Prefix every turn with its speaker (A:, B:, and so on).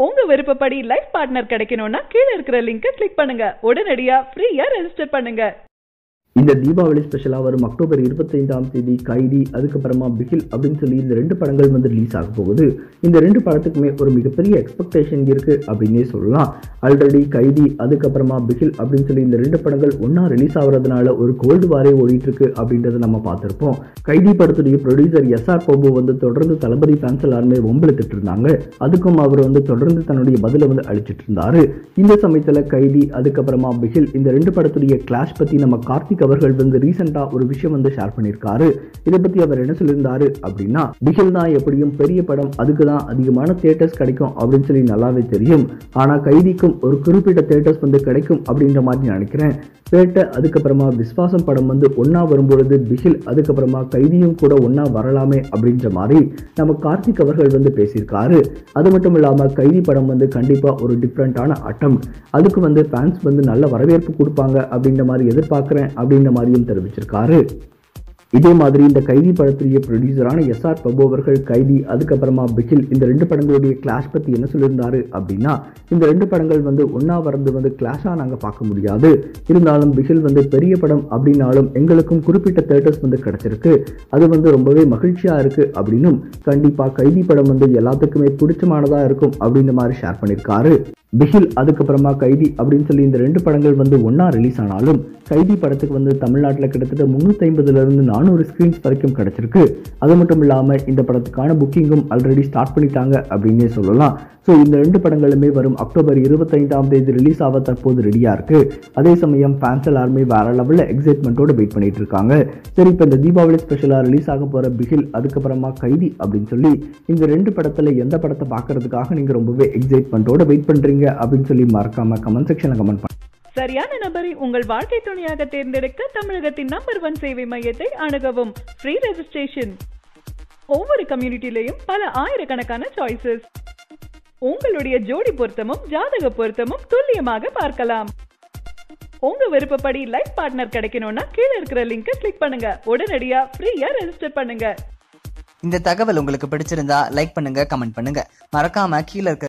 A: உங்க விருப்பப்படி life partner கிடைக்கணும்னா கீழே இருக்கிற லிங்கை கிளிக் பண்ணுங்க உடனடியா ஃப்ரீயா ரெஜிஸ்டர் பண்ணுங்க
B: இந்த தீபாவளி ஸ்பெஷலாக வரும் அக்டோபர் இருபத்தைந்தாம் தேதி கைதி அதுக்கப்புறமா பிகில் அப்படின்னு சொல்லி இந்த ரெண்டு படங்கள் வந்து ரிலீஸ் ஆக போகுது இந்த ரெண்டு படத்துக்குமே ஒரு மிகப்பெரிய எக்ஸ்பெக்டேஷன் இருக்கு அப்படின்னே சொல்லலாம் ஆல்ரெடி கைதி அதுக்கப்புறமா பிகில் அப்படின்னு சொல்லி இந்த ரெண்டு படங்கள் ஒன்றா ரிலீஸ் ஆகிறதுனால ஒரு கோல்டு வாரே ஓடிட்டு இருக்கு அப்படின்றத நம்ம பார்த்துருப்போம் கைதி படத்துடைய ப்ரொடியூசர் எஸ் ஆர் பிரபு வந்து தொடர்ந்து தளபதி ஃபேன்ஸ் எல்லாருமே வம்பிழுத்துட்டு இருந்தாங்க அதுக்கும் அவர் வந்து தொடர்ந்து தன்னுடைய பதிலை வந்து அளிச்சிட்டு இருந்தாரு இந்த சமயத்தில் கைதி அதுக்கப்புறமா பிகில் இந்த ரெண்டு படத்துடைய கிளாஷ் பற்றி நம்ம கார்த்திக் அவர்கள் வந்து ரீசெண்டாக ஒரு விஷயம் வந்து ஷேர் பண்ணியிருக்காரு இதை பற்றி அவர் என்ன சொல்லியிருந்தாரு அப்படின்னா பிகில் தான் எப்படியும் பெரிய படம் அதுக்கு தான் அதிகமான தேட்டர்ஸ் கிடைக்கும் அப்படின்னு சொல்லி நல்லாவே தெரியும் ஆனால் கைதிக்கும் ஒரு குறிப்பிட்ட தேட்டர்ஸ் வந்து கிடைக்கும் அப்படின்ற மாதிரி நினைக்கிறேன் பேட்டை அதுக்கப்புறமா விஸ்வாசம் படம் வந்து ஒன்றா வரும்பொழுது பிகில் அதுக்கப்புறமா கைதியும் கூட ஒன்றா வரலாமே அப்படின்ற மாதிரி நம்ம கார்த்திக் அவர்கள் வந்து பேசியிருக்காரு அது மட்டும் இல்லாமல் கைதி படம் வந்து கண்டிப்பாக ஒரு டிஃப்ரெண்ட்டான அட்டம் அதுக்கு வந்து ஃபேன்ஸ் வந்து நல்ல வரவேற்பு கொடுப்பாங்க அப்படின்ற மாதிரி எதிர்பார்க்குறேன் அப்படின்ற மாதிரியும் தெரிவிச்சிருக்காரு இதே மாதிரி இந்த கைதி படத்துடைய ப்ரொடியூசரான எஸ் ஆர் பிரபு அவர்கள் கைதி அதுக்கப்புறமா பிகில் இந்த ரெண்டு படங்களுடைய கிளாஷ் பற்றி என்ன சொல்லியிருந்தாரு அப்படின்னா இந்த ரெண்டு படங்கள் வந்து ஒன்றா வரது வந்து கிளாஷாக நாங்கள் பார்க்க முடியாது இருந்தாலும் பிகில் வந்து பெரிய படம் அப்படின்னாலும் எங்களுக்கும் குறிப்பிட்ட தேட்டர்ஸ் வந்து கிடச்சிருக்கு அது வந்து ரொம்பவே மகிழ்ச்சியாக இருக்குது அப்படின்னும் கண்டிப்பாக கைதி படம் வந்து எல்லாத்துக்குமே பிடிச்சமானதாக இருக்கும் அப்படின்ற மாதிரி ஷேர் பண்ணியிருக்காரு பிகில் அதுக்கப்புறமா கைதி அப்படின்னு சொல்லி இந்த ரெண்டு படங்கள் வந்து ஒன்றா ரிலீஸ் ஆனாலும் கைதி படத்துக்கு வந்து தமிழ்நாட்டில் கிட்டத்தட்ட முந்நூற்றி ஐம்பதுலேருந்து நானூறு ஸ்க்ரீன்ஸ் வரைக்கும் கிடச்சிருக்கு அது மட்டும் இல்லாமல் இந்த படத்துக்கான புக்கிங்கும் ஆல்ரெடி ஸ்டார்ட் பண்ணிட்டாங்க அப்படின்னே சொல்லலாம் ஸோ இந்த ரெண்டு படங்களுமே வரும் அக்டோபர் இருபத்தைந்தாம் தேதி ரிலீஸ் ஆக தற்போது ரெடியாக இருக்குது அதே சமயம் ஃபேன்ஸ் எல்லாருமே வேற லெவலில் எக்ஸைட்மெண்ட்டோட வெயிட் பண்ணிட்டு இருக்காங்க சரி இப்போ இந்த தீபாவளி ஸ்பெஷலாக ரிலீஸ் ஆக போகிற பிகில் அதுக்கப்புறமா கைதி அப்படின்னு சொல்லி இந்த ரெண்டு படத்தில் எந்த படத்தை பார்க்கறதுக்காக நீங்கள் ரொம்பவே எக்ஸைட்மெண்ட்டோட வெயிட் பண்ணுறீங்க அப்படின்னு சொல்லி மறக்காம கமெண்ட் செக்ஷனில் கமெண்ட் பண்ணுங்க
A: சரியான நபரை உங்கள் வாழ்க்கை துணையாக தேர்ந்தெடுக்க தமிழகத்தின் நம்பர் ஒன் சேவை மையத்தை அணுகவும் ஃப்ரீ ரெஜிஸ்ட்ரேஷன் ஒவ்வொரு கம்யூனிட்டிலையும் பல ஆயிரக்கணக்கான சாய்ஸஸ் உங்களுடைய ஜோடி பொருத்தமும் ஜாதக பொருத்தமும் துல்லியமாக பார்க்கலாம் உங்க விருப்பப்படி லைஃப் பார்ட்னர் கிடைக்கணும்னா கீழே இருக்கிற லிங்கை கிளிக் பண்ணுங்க உடனடியா ஃப்ரீயா ரெஜிஸ்டர் பண்ணுங்க
C: இந்த தகவல் உங்களுக்கு பிடிச்சிருந்தா லைக் பண்ணுங்க கமெண்ட் பண்ணுங்க மறக்காம கீழே இருக்க